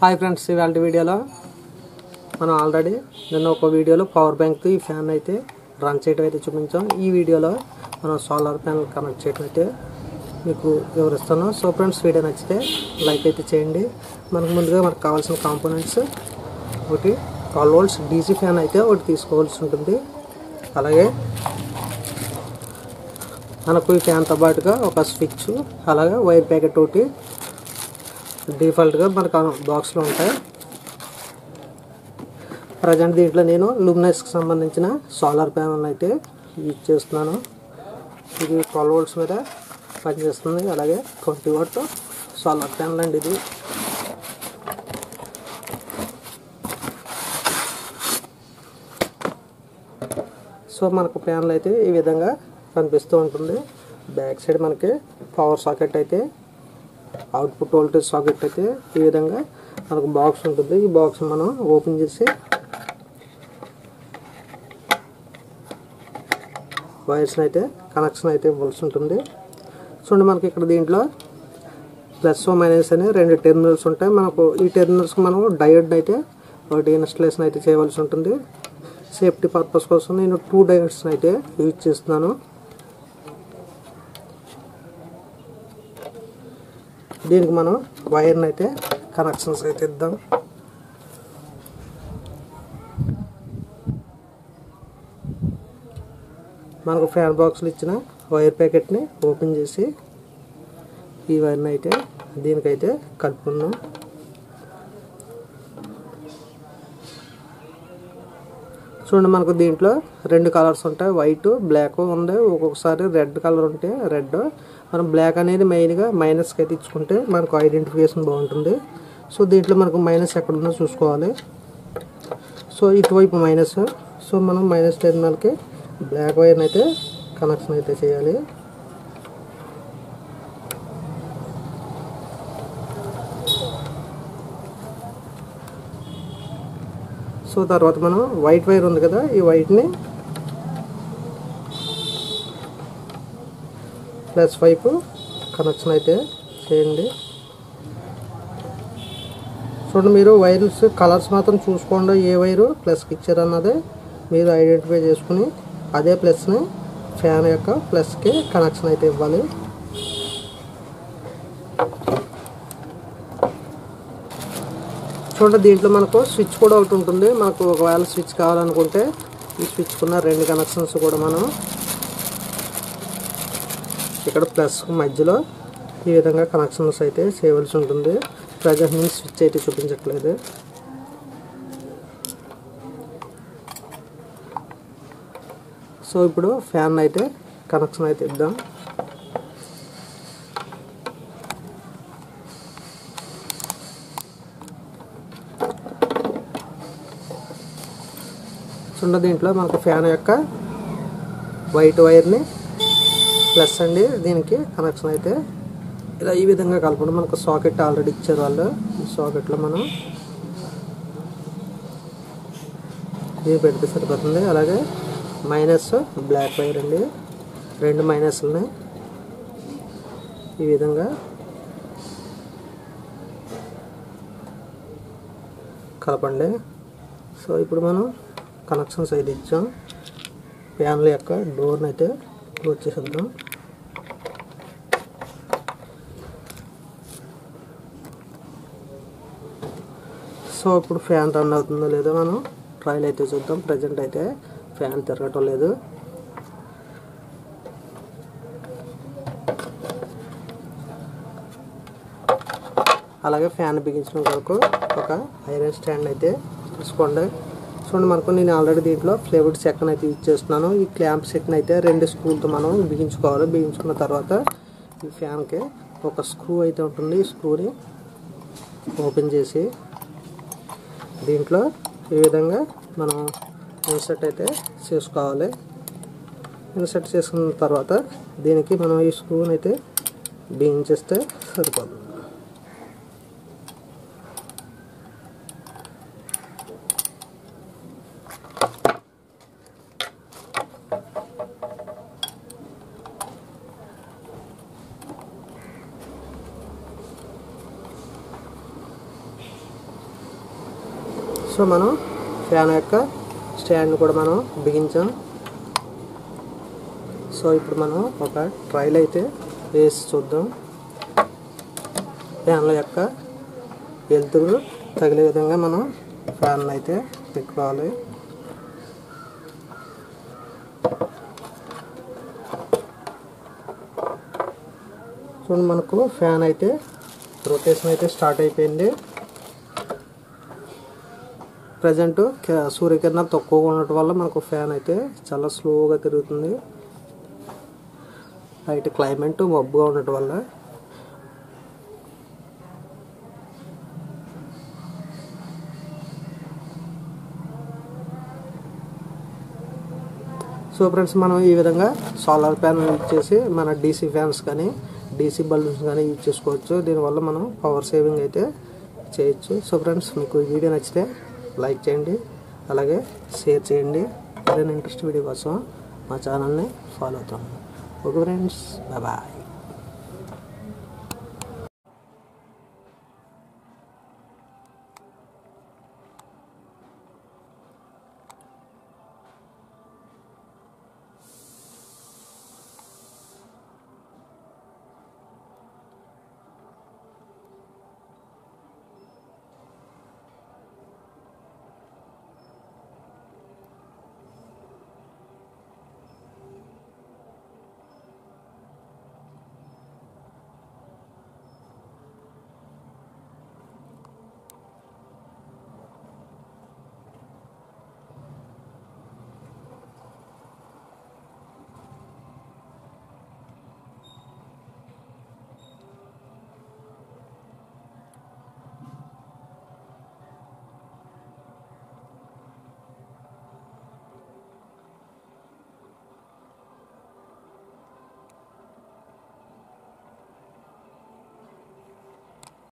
hi friends ఇవాళ వీడియోలో మనం ఆల్రెడీ నిన్న ఒక వీడియోలో పవర్ బ్యాంక్ ఈ ఫ్యాన్ అయితే రన్ చేయడం అయితే చూపించాం ఈ వీడియోలో మనం సోలార్ ప్యానల్ కనెక్ట్ చేయడం అయితే మీకు వివరిస్తాను సో ఫ్రెండ్స్ వీడియో నచ్చితే లైక్ అయితే చేయండి మనకు ముందుగా మనకు కావాల్సిన కాంపోనెంట్స్ ఒకటి ట్వెల్వ్ వోల్ట్స్ డీసీ ఫ్యాన్ అయితే ఒకటి తీసుకోవాల్సి ఉంటుంది అలాగే మనకు ఈ ఫ్యాన్తో పాటుగా ఒక స్విచ్ అలాగే వైర్ ప్యాకెట్ ఒకటి డిఫాల్ట్గా మనకు బాక్స్లో ఉంటాయి ప్రజెంట్ దీంట్లో నేను లూమినస్కి సంబంధించిన సోలార్ ప్యానల్ అయితే యూజ్ చేస్తున్నాను ఇది ట్వెల్వ్ వోల్ట్స్ మీద పనిచేస్తుంది అలాగే ట్వంటీ వాట్ సోలార్ ప్యానల్ అండి ఇది సో మనకు ప్యానల్ అయితే ఈ విధంగా కనిపిస్తూ ఉంటుంది బ్యాక్ సైడ్ మనకి పవర్ సాకెట్ అయితే అవుట్పుట్ వోల్టేజ్ సాకెట్ అయితే ఈ విధంగా మనకు బాక్స్ ఉంటుంది ఈ బాక్స్ మనం ఓపెన్ చేసి వైర్స్ని అయితే కనెక్షన్ అయితే ఇవ్వాల్సి ఉంటుంది చూడండి మనకి ఇక్కడ దీంట్లో ప్లస్ మైనస్ అని రెండు టెర్మినల్స్ ఉంటాయి మనకు ఈ టెర్మినల్స్కి మనం డయోడ్ అయితే ఒకటి ఇన్స్టలేషన్ అయితే చేయవలసి ఉంటుంది సేఫ్టీ పర్పస్ కోసం నేను టూ డయోడ్స్ని అయితే యూజ్ చేస్తున్నాను దీనికి మనం వైర్ని అయితే కనెక్షన్స్ అయితే ఇద్దాం మనకు ఫ్యాన్ బాక్స్లు ఇచ్చిన వైర్ ప్యాకెట్ని ఓపెన్ చేసి ఈ వైర్ని అయితే దీనికైతే కలుపుకున్నాం చూడండి మనకు దీంట్లో రెండు కలర్స్ ఉంటాయి వైట్ బ్లాక్ ఉంది ఒక్కొక్కసారి రెడ్ కలర్ ఉంటే రెడ్ మనం బ్లాక్ అనేది మెయిన్గా మైనస్కి అయితే ఇచ్చుకుంటే మనకు ఐడెంటిఫికేషన్ బాగుంటుంది సో దీంట్లో మనకు మైనస్ ఎక్కడ ఉందో చూసుకోవాలి సో ఇటువైపు మైనస్ సో మనం మైనస్ టెర్మినల్కి బ్లాక్ వైర్ని అయితే కనెక్షన్ అయితే చేయాలి సో తర్వాత మనం వైట్ వైర్ ఉంది కదా ఈ వైట్ని ప్లస్ వైపు కనెక్షన్ అయితే చేయండి చూడండి మీరు వైర్స్ కలర్స్ మాత్రం చూసుకోండి ఏ వైరు ప్లస్కి ఇచ్చారు అన్నదే మీరు ఐడెంటిఫై చేసుకుని అదే ప్లస్ని ఫ్యాన్ యొక్క ప్లస్కి కనెక్షన్ అయితే ఇవ్వాలి చూడండి దీంట్లో మనకు స్విచ్ కూడా ఒకటి ఉంటుంది మనకు ఒకవేళ స్విచ్ కావాలనుకుంటే ఈ స్విచ్ కున్న రెండు కనెక్షన్స్ కూడా మనం ఇక్కడ ప్లస్ మధ్యలో ఈ విధంగా కనెక్షన్స్ అయితే చేయవలసి ఉంటుంది ప్రజెంట్ నేను స్విచ్ అయితే చూపించట్లేదు సో ఇప్పుడు ఫ్యాన్ అయితే కనెక్షన్ అయితే ఇద్దాం చూడండి దీంట్లో మనకు ఫ్యాన్ యొక్క వైట్ వైర్ని ప్లస్ అండి దీనికి కనెక్షన్ అయితే ఇలా ఈ విధంగా కలపడం మనకు సాకెట్ ఆల్రెడీ ఇచ్చారు వాళ్ళు ఈ సాకెట్లో మనం ఇది పెడితే సరిపోతుంది అలాగే మైనస్ బ్లాక్ వైర్ అండి రెండు మైనస్లని ఈ విధంగా కలపండి సో ఇప్పుడు మనం కనెక్షన్స్ అయితే ఇచ్చాం ఫ్యాన్ల యొక్క డోర్ని అయితే క్లోజ్ చేసేద్దాం సో ఇప్పుడు ఫ్యాన్ రన్ అవుతుందో లేదో మనం ట్రయల్ అయితే చూద్దాం ప్రజెంట్ అయితే ఫ్యాన్ తిరగటం లేదు అలాగే ఫ్యాన్ బిగించడం కొరకు ఒక ఐరన్ స్టాండ్ అయితే తీసుకోండి చూడండి మనకు నేను ఆల్రెడీ దీంట్లో ఫ్లేవర్డ్ సెక్న్ అయితే యూజ్ చేస్తున్నాను ఈ క్లాంప్ సెక్న్ అయితే రెండు స్క్రూలతో మనం బిగించుకోవాలి బిగించుకున్న తర్వాత ఈ ఫ్యాన్కి ఒక స్క్రూ అయితే ఉంటుంది ఈ స్క్రూని ఓపెన్ చేసి దీంట్లో ఈ విధంగా మనం ఇన్సర్ట్ అయితే చేసుకోవాలి ఇన్సర్ట్ చేసుకున్న తర్వాత దీనికి మనం ఈ స్క్రూని అయితే బిగించేస్తే సరిపోతుంది సో మనం ఫ్యాన్ యొక్క స్టాండ్ కూడా మనం బిగించాం సో ఇప్పుడు మనం ఒక ట్రైల్ అయితే వేసి చూద్దాం ఫ్యాన్ల యొక్క వెలుతురు తగిలే విధంగా మనం ఫ్యాన్ అయితే పెట్టుకోవాలి చూడండి మనకు ఫ్యాన్ అయితే రొటేషన్ అయితే స్టార్ట్ అయిపోయింది ప్రజెంట్ సూర్యకిరణాలు తక్కువగా ఉండటం వల్ల మనకు ఫ్యాన్ అయితే చాలా స్లోగా తిరుగుతుంది బయట క్లైమేట్ మబ్బుగా ఉండటం వల్ల సో ఫ్రెండ్స్ మనం ఈ విధంగా సోలార్ ప్యానల్ యూజ్ చేసి మన డీసీ ఫ్యాన్స్ కానీ డీసీ బల్బ్స్ కానీ యూజ్ చేసుకోవచ్చు దీనివల్ల మనం పవర్ సేవింగ్ అయితే చేయొచ్చు సో ఫ్రెండ్స్ మీకు ఈ వీడియో నచ్చితే లైక్ చేయండి అలాగే షేర్ చేయండి మరిన్ని ఇంట్రెస్ట్ వీడియో కోసం మా ఛానల్ని ఫాలో అవుతాం ఓకే ఫ్రెండ్స్ బాయ్